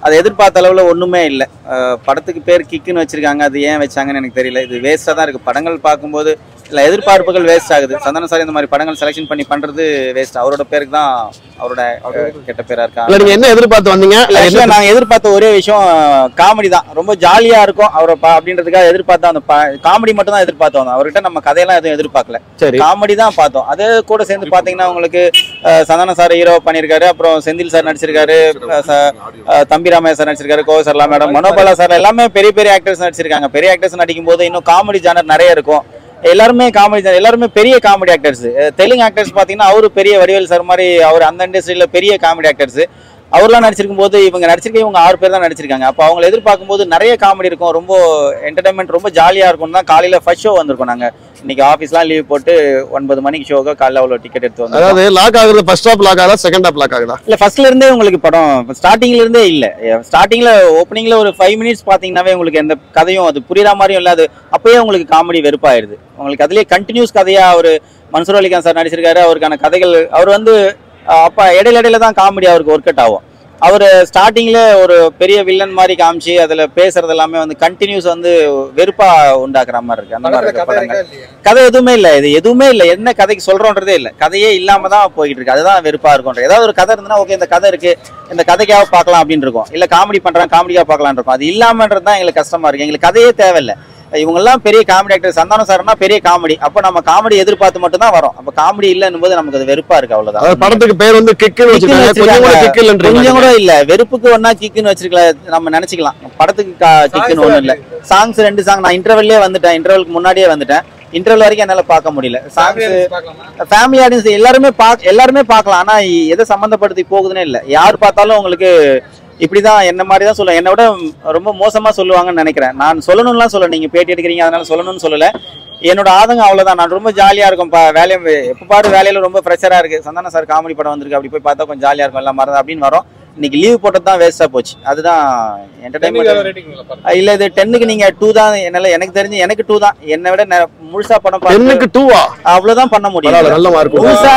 அதை எதிர்பார்த்த அளவில் ஒன்றுமே இல்லை படத்துக்கு பேர் கிக்குன்னு வச்சிருக்காங்க அது ஏன் வச்சாங்கன்னு எனக்கு தெரியல இது வேஸ்ட்டாக தான் இருக்குது படங்கள் பார்க்கும்போது இல்லை எதிர்பார்ப்புகள் வேஸ்ட் ஆகுது சந்தானம் சார் இந்த மாதிரி படங்கள் செலெக்ஷன் பண்ணி பண்ணுறது வேஸ்ட் அவரோட பேருக்கு தான் அவரோட அஹ், கெட்ட பேராக இருக்கா இல்ல நீங்க என்ன எதிர்பார்த்து வந்தீங்க இல்ல, actually நாங்க எதிர்பார்த்த ஒரே விஷயம் காமெடி தான் ரொம்ப ஜாலியா இருக்கும் அவரை பா- அப்படின்றதுக்காக எதிர்பார்த்தோம் அந்த காமெடி மட்டும் தான் எதிர்பார்த்தோம் வந்தோம். அவர்கிட்ட நம்ம கதையெல்லாம் எதுவும் எதிர்பார்க்கல சரி காமெடி தான் பார்த்தோம் அது கூட சேர்ந்து பாத்தீங்கன்னா உங்களுக்கு அஹ், சந்தானம் சார் ஹீரோ பண்ணியிருக்காரு அப்புறம் செந்தில் சார் நடிச்சிருக்காரு அஹ், ச- அஹ், தம்பி ராமையா சார் நடிச்சிருக்காரு கோவை சார்லா மேடம் மனோபாலா சார் எல்லாமே பெரிய பெரிய ஆக்டர்ஸ் நடிச்சிருக்காங்க பெரிய ஆக்டர்ஸ் நடிக்கும் போது இன்னும் காமெடி ஜானர் நிறைய இருக்கும் எல்லாருமே காமெடி எல்லாருமே பெரிய காமெடி ஆக்டர்ஸ் தெலுங்கு ஆக்டர்ஸ் பாத்தீங்கன்னா அவரு பெரிய வடிவேல் சார் மாதிரி அவர் அந்த இண்டஸ்ட்ரியில பெரிய காமெடி ஆக்டர்ஸ் அவர்லாம் நடிச்சிருக்கும் போது இவங்க நடிச்சிருக்க இவங்க ஆறு பேர் தான் நடிச்சிருக்காங்க அப்போ அவங்களை எதிர்பார்க்கும் போது நிறைய காமெடி இருக்கும் ரொம்ப என்டர்டைன்மெண்ட் ரொம்ப ஜாலியா இருக்கும் தான் காலையில ஃபர்ஸ்ட் ஷோ வந்திருக்கோம் நாங்க இன்னைக்கு ஆஃபீஸ்லாம் லீவ் போட்டு ஒன்பது மணிக்கு ஷோக்கு காலைல அவ்வளோ டிக்கெட் எடுத்து வந்தோம் அதாவது லாக் ஆகுறது ஃபர்ஸ்ட் ஸ்டாப் லாக் ஆகுதா செகண்ட் ஸ்டாப் லாக் ஆகுதா இல்ல ஃபர்ஸ்ட்ல இருந்தே உங்களுக்கு படம் ஸ்டார்டிங்ல இருந்தே இல்ல ஸ்டார்டிங்ல ஓப்பனிங்ல ஒரு ஃபைவ் மினிட்ஸ் பாத்தீங்கன்னாவே உங்களுக்கு எந்த கதையும் அது புரியுற மாதிரியும் இல்ல அது அப்பயே உங்களுக்கு காமெடி வெறுப்பாயிருது உங்களுக்கு அதுலயே கண்டினியூஸ் கதையா ஒரு மன்சூர் அலிகான் சார் நடிச்சிருக்காரு அவருக்கான கதைகள் அவர் வந்து அஹ், அப்ப இடையில இடையில தான் காமெடி அவருக்கு ஒர்க் அவுட் ஆகும் அவர் ஸ்டார்டிங்ல ஒரு பெரிய வில்லன் மாதிரி காமிச்சு அதுல பேசுறது எல்லாமே வந்து கண்டினியூஸ் வந்து வெறுப்பா உண்டாக்குற மாதிரி இருக்கு அந்த மாதிரி இருக்க படங்கள் கதை எதுவுமே இல்ல இது எதுவுமே இல்ல என்ன கதைக்கு சொல்றோன்றதே இல்ல கதையே இல்லாம தான் போயிட்டு இருக்கு அதுதான் வெறுப்பா இருக்கும் ஏதாவது ஒரு கதை இருந்ததுன்னா ஓகே இந்த கதை இருக்கு இந்த கதைக்காக பார்க்கலாம் அப்படின்னு இருக்கும் இல்ல காமெடி பண்றாங்க காமெடியா பார்க்கலாம்னு இருக்கும் அது இல்லாமன்றது தான் எங்களுக்கு கஷ்டமா இருக்கு எங்களுக்கு கதையே தேவையில்ல இவங்க எல்லாம் பெரிய காமெடி ஆக்டர் சந்தானம் சார்னா பெரிய காமெடி அப்ப நம்ம காமெடி எதிர்பார்த்து மட்டும் தான் வரோம் அப்ப காமெடி இல்லன்னும் போது நமக்கு அது வெறுப்பா இருக்கு அதாவது அவ்வளவுதான் படத்துக்கு பேர் வந்து கிக்குன்னு கிக்குன்னு வச்சிருக்காங்க கொஞ்சம் கூட கிக்கு கொஞ்சம் இல்லைன்றீங்க கூட இல்ல வெறுப்புக்கு ஒன்னா கிக்குன்னு வச்சிருக்கலாம் நம்ம நினைச்சுக்கலாம் படத்துக்கு கா- கிக்குன்னு ஒண்ணும் இல்ல சாங்ஸ் ரெண்டு சாங் நான் இன்டர்வெல்லே வந்துட்டேன் இன்டர்வெலுக்கு முன்னாடியே வந்துட்டேன் இன்டர்வல் வரைக்கும் என்னால பார்க்க முடியல சாங்ஸ் ஃபேமிலி ஆடியன்ஸ் எல்லாருமே பாக் எல்லாருமே பார்க்கலாம் ஆனா இ- எதை சம்மந்தப்படுத்தி போகுதுன்னே இல்ல யார் பார்த்தாலும் உங்களுக்கு இப்படிதான் என்ன மாதிரி தான் சொல்லுவேன் என்னை விட ரொம்ப மோசமா சொல்லுவாங்கன்னு நினைக்கிறேன் நான் சொல்லணும்லாம் சொல்ல நீங்க பேட்டி எடுக்கிறீங்க அதனால சொல்லணும்னு சொல்லல என்னோட ஆதங்கம் அவ்வளவுதான் நான் ரொம்ப ஜாலியா இருக்கும் பா வேலையை எப்ப பாரு வேலையில ரொம்ப ப்ரெஷரா இருக்கு சந்தான சார் காமெடி படம் வந்திருக்கு அப்படி போய் பார்த்தா கொஞ்சம் ஜாலியா இருக்கும் எல்லாம் மறந்து அப்படின்னு வரும் இன்னைக்கு லீவ் போட்டது தான் வேஸ்டா போச்சு அதுதான் என்டர்டைன்மெண்ட் இல்ல இது டென்னுக்கு நீங்க டூ தான் என்னால எனக்கு தெரிஞ்சு எனக்கு டூ தான் என்னை விட நெ- முழுசா படம் பார்த்து டென்னுக்கு டூவா அவ்வளவுதான் பண்ண முடியும் பரவாயில்ல நல்ல மார்க் முழுசா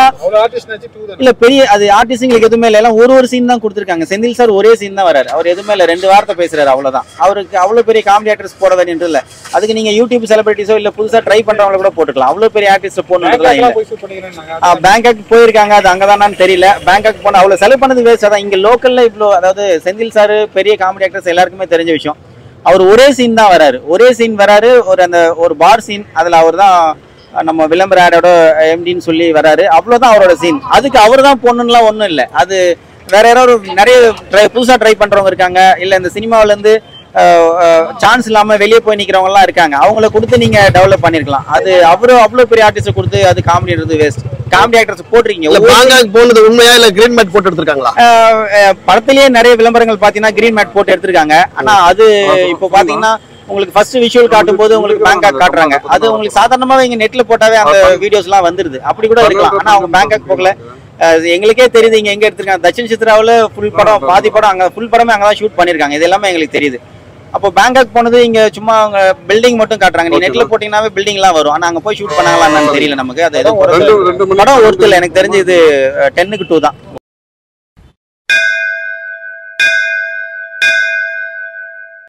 இல்ல பெரிய அது ஆர்டிஸ்டுங்களுக்கு எதுவுமே இல்ல எல்லாம் ஒரு ஒரு சீன் தான் கொடுத்துருக்காங்க செந்தில் சார் ஒரே சீன் தான் வராரு அவர் எதுவுமே இல்ல ரெண்டு வார்த்தை பேசுறாரு அவ்வளவுதான் அவருக்கு அவ்வளவு பெரிய காமெடி ஆக்டர்ஸ் போட வேண்டியது இல்ல அதுக்கு நீங்க யூடியூப் செலிபிரிட்டிஸோ இல்ல புதுசா ட்ரை பண்றவங்கள கூட போட்டுக்கலாம் அவ்வளவு பெரிய ஆர்டிஸ்ட் போடணுன்றதுலாம் இல்ல பேங்காக் போயிருக்காங்க அது அங்கதானான்னு தெரியல பேங்காக் போன அவ்வளவு செலவு பண்ணது வேஸ்ட் அதான் இங்க லோக்கல்ல இவ்வளோ அதாவது செந்தில் சார் பெரிய காமெடி ஆக்டர்ஸ் எல்லாருக்குமே தெரிஞ்ச விஷயம் அவர் ஒரே சீன் தான் வராரு ஒரே சீன் வராரு ஒரு அந்த ஒரு பார் சீன் அதுல அவர் தான் நம்ம விளம்பர ஆடோட எம்டின்னு சொல்லி வராரு அவ்வளவுதான் அவரோட சீன் அதுக்கு அவர் தான் பொண்ணுலாம் ஒண்ணும் இல்ல அது வேற யாராவது நிறைய ட்ரை புதுசா ட்ரை பண்றவங்க இருக்காங்க இல்ல இந்த சினிமாவுல இருந்து சான்ஸ் இல்லாம வெளியே போய் நிக்கிறவங்க எல்லாம் இருக்காங்க அவங்கள கொடுத்து நீங்க டெவலப் பண்ணிருக்கலாம் அது அவரு அவ்வளவு பெரிய ஆர்டிஸ்ட் கொடுத்து அது காமெடின்றது வேஸ்ட் காமெடி ஆக்டர்ஸ் இல்ல போட்டிருக்கீங்க பாங்காக் போனது உண்மையா இல்ல கிரீன் மேட் போட்டு எடுத்திருக்காங்களா ஆஹ் அஹ் படத்திலேயே நிறைய விளம்பரங்கள் பாத்தீங்கன்னா கிரீன் மேட் போட்டு எடுத்திருக்காங்க ஆனா அது இப்போ பாத்தீங்கன்னா உங்களுக்கு ஃபர்ஸ்ட் விஷுவல் காட்டும் போது உங்களுக்கு பேங்காக் காட்டுறாங்க அது உங்களுக்கு சாதாரணமாவே இங்க நெட்ல போட்டாவே அந்த வீடியோஸ் எல்லாம் வந்துருது அப்படி கூட இருக்கலாம் ஆனா அவங்க பேங்காக் போகல அஹ் எங்களுக்கே தெரியுது இங்க எங்க எடுத்திருக்காங்க தட்சின் சித்ராவுல ஃபுல் படம் பாதி படம் அங்க ஃபுல் படமே அங்கதான் ஷூட் பண்ணிருக்காங்க இது எல்லாமே எங்களுக்கு தெரியுது அப்போ பேங்காக் போனது இங்க சும்மா அவங்க பில்டிங் மட்டும் காட்டுறாங்க நீ நெட்ல போட்டீங்கன்னாவே பில்டிங் எல்லாம் வரும் ஆனா அங்க போய் ஷூட் பண்ணாங்களா என்னன்னு தெரியல நமக்கு அது ஏதோ ரெண்டு ரெண்டு மணி படம் ஒருத்தர் எனக்கு தெரிஞ்சு இது டென்னுக்கு டூ தான்